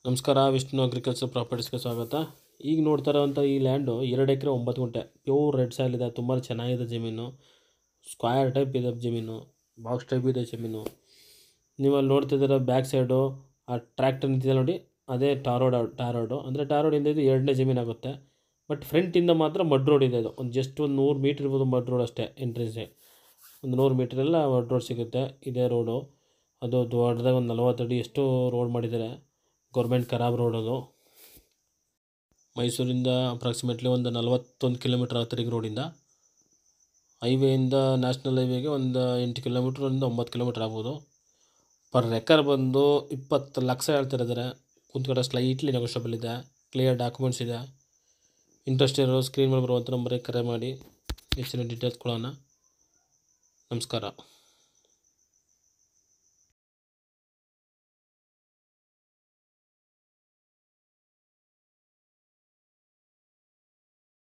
ನಮಸ್ಕಾರ ವಿಷ್ಣು ಅಗ್ರಿಕಲ್ಚರ್ ಪ್ರಾಪರ್ಟೀಸ್ಗೆ ಸ್ವಾಗತ ಈಗ ನೋಡ್ತಾ ಇರೋವಂಥ ಈ ಲ್ಯಾಂಡು ಎರಡು ಎಕರೆ ಒಂಬತ್ತು ಗುಂಟೆ ಪ್ಯೂರ್ ರೆಡ್ ಸಾಯಿಲ್ ಇದೆ ತುಂಬ ಚೆನ್ನಾಗಿದೆ ಜಮೀನು ಸ್ಕ್ವಯರ್ ಟೈಪ್ ಇದೆ ಜಮೀನು ಬಾಕ್ಸ್ ಟೈಪ್ ಇದೆ ಜಮೀನು ನೀವು ಅಲ್ಲಿ ನೋಡ್ತಿದ್ದೀರ ಬ್ಯಾಕ್ ಸೈಡು ಆ ಟ್ರ್ಯಾಕ್ಟರ್ ನಿಂತಿದೆ ನೋಡಿ ಅದೇ ಟಾರ್ ರೋಡ್ ಟಾರ್ ರೋಡು ಅಂದರೆ ಟಾರ್ ರೋಡಿಂದ ಇದು ಎರಡನೇ ಜಮೀನು ಆಗುತ್ತೆ ಬಟ್ ಫ್ರಂಟಿಂದ ಮಾತ್ರ ಮಡ್ ರೋಡ್ ಇದೆ ಇದು ಒಂದು ಜಸ್ಟ್ ಒಂದು ನೂರು ಮೀಟ್ರ್ ಇರ್ಬೋದು ಮಡ್ ರೋಡ್ ಅಷ್ಟೇ ಎಂಟ್ರೆನ್ಸ್ಗೆ ಒಂದು ನೂರು ಮೀಟ್ರೆಲ್ಲ ಮಡ್ ರೋಡ್ ಸಿಗುತ್ತೆ ಇದೇ ರೋಡು ಅದು ದೊಡ್ಡದಾಗಿ ಒಂದು ನಲ್ವತ್ತು ಅಡಿ ಎಷ್ಟು ರೋಡ್ ಮಾಡಿದ್ದಾರೆ ಗೌರ್ಮೆಂಟ್ ಖರಾಬ್ ರೋಡ್ ಅದು ಮೈಸೂರಿಂದ ಅಪ್ರಾಕ್ಸಿಮೇಟ್ಲಿ ಒಂದು ನಲ್ವತ್ತೊಂದು ಕಿಲೋಮೀಟ್ರ್ ಆಗುತ್ತೆ ರಿಂಗ್ ರೋಡಿಂದ ಹೈವೇಯಿಂದ ನ್ಯಾಷನಲ್ ಹೈವೇಗೆ ಒಂದು ಎಂಟು ಕಿಲೋಮೀಟ್ರಿಂದ ಒಂಬತ್ತು ಕಿಲೋಮೀಟ್ರ್ ಆಗ್ಬೋದು ಪರ್ ಎಕರ್ ಬಂದು ಇಪ್ಪತ್ತು ಲಕ್ಷ ಹೇಳ್ತಿದ್ದಾರೆ ಕುಂತ್ಕಡೆ ಸ್ಲೈಟ್ಲಿ ನೆಗೋಷಿಯಬಲ್ ಇದೆ ಕ್ಲಿಯರ್ ಡಾಕ್ಯುಮೆಂಟ್ಸ್ ಇದೆ ಇಂಟ್ರೆಸ್ಟ್ ಇರೋ ಸ್ಕ್ರೀನ್ ಮೇಲೆ ಬರುವಂಥ ನಂಬರಿಗೆ ಕರೆ ಮಾಡಿ ಹೆಚ್ಚಿನ ಡೀಟೇಲ್ಸ್ ಕೊಡೋಣ ನಮಸ್ಕಾರ